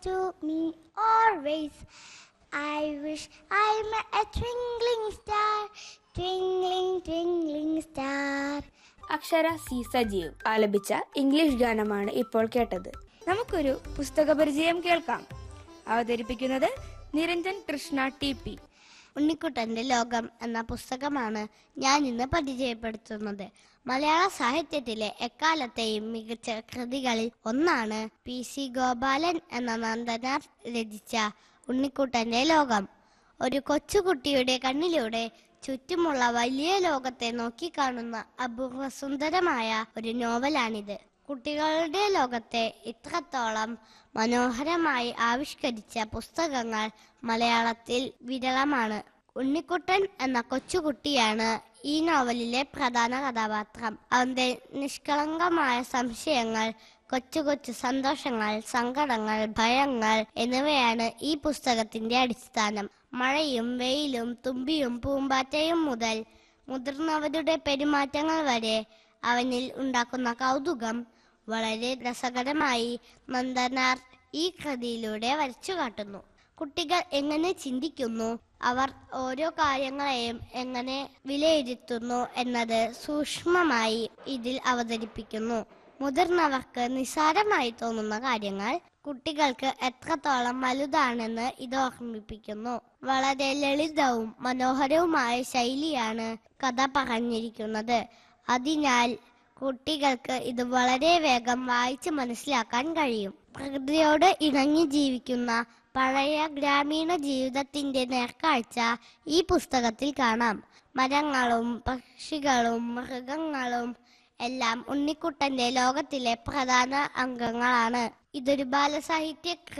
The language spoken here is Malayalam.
to me always. I wish I'm a twinkling star, twinkling, twinkling star. Akshara C Sajeev ആലപിച്ച ഇംഗ്ലീഷ് ഗാനമാണ് ഇപ്പോൾ കേട്ടത് നമുക്കൊരു പുസ്തക പരിചയം കേൾക്കാം അവതരിപ്പിക്കുന്നത് നിരഞ്ജൻ കൃഷ്ണ ടി പി ഉണ്ണിക്കുട്ടന്റെ ലോകം എന്ന പുസ്തകമാണ് ഞാൻ ഇന്ന് പരിചയപ്പെടുത്തുന്നത് മലയാള സാഹിത്യത്തിലെ എക്കാലത്തെയും മികച്ച കൃതികളിൽ ഒന്നാണ് പി സി ഗോപാലൻ എന്ന നന്ദനാർ രചിച്ച ഉണ്ണിക്കുട്ടന്റെ ലോകം ഒരു കൊച്ചുകുട്ടിയുടെ കണ്ണിലൂടെ ചുറ്റുമുള്ള വലിയ ലോകത്തെ നോക്കിക്കാണുന്ന അപൂർവ സുന്ദരമായ ഒരു നോവലാണിത് കുട്ടികളുടെ ലോകത്തെ ഇത്രത്തോളം മനോഹരമായി ആവിഷ്കരിച്ച പുസ്തകങ്ങൾ മലയാളത്തിൽ വിരളമാണ് ഉണ്ണിക്കുട്ടൻ എന്ന കൊച്ചുകുട്ടിയാണ് ഈ നോവലിലെ പ്രധാന കഥാപാത്രം അവന്റെ നിഷ്കളങ്കമായ സംശയങ്ങൾ കൊച്ചു കൊച്ചു സന്തോഷങ്ങൾ സങ്കടങ്ങൾ ഭയങ്ങൾ എന്നിവയാണ് ഈ പുസ്തകത്തിന്റെ അടിസ്ഥാനം മഴയും വെയിലും തുമ്പിയും പൂമ്പാറ്റയും മുതൽ മുതിർന്നവരുടെ പെരുമാറ്റങ്ങൾ വരെ അവനിൽ ഉണ്ടാക്കുന്ന കൗതുകം വളരെ രസകരമായി നന്ദനാർ ഈ കൃതിയിലൂടെ വരച്ചു കാട്ടുന്നു കുട്ടികൾ എങ്ങനെ ചിന്തിക്കുന്നു അവർ ഓരോ കാര്യങ്ങളെയും എങ്ങനെ വിലയിരുത്തുന്നു എന്നത് സൂക്ഷ്മമായി ഇതിൽ അവതരിപ്പിക്കുന്നു മുതിർന്നവർക്ക് നിസ്സാരമായി തോന്നുന്ന കാര്യങ്ങൾ കുട്ടികൾക്ക് എത്രത്തോളം വലുതാണെന്ന് ഇത് ഓർമ്മിപ്പിക്കുന്നു വളരെ ലളിതവും മനോഹരവുമായ ശൈലിയാണ് കഥ പറഞ്ഞിരിക്കുന്നത് അതിനാൽ കുട്ടികൾക്ക് ഇത് വളരെ വേഗം വായിച്ച് മനസ്സിലാക്കാൻ കഴിയും പ്രകൃതിയോട് ഇണങ്ങി ജീവിക്കുന്ന പഴയ ഗ്രാമീണ ജീവിതത്തിന്റെ നേർക്കാഴ്ച ഈ പുസ്തകത്തിൽ കാണാം മരങ്ങളും പക്ഷികളും മൃഗങ്ങളും എല്ലാം ഉണ്ണിക്കുട്ടന്റെ ലോകത്തിലെ പ്രധാന അംഗങ്ങളാണ് ഇതൊരു ബാലസാഹിത്യ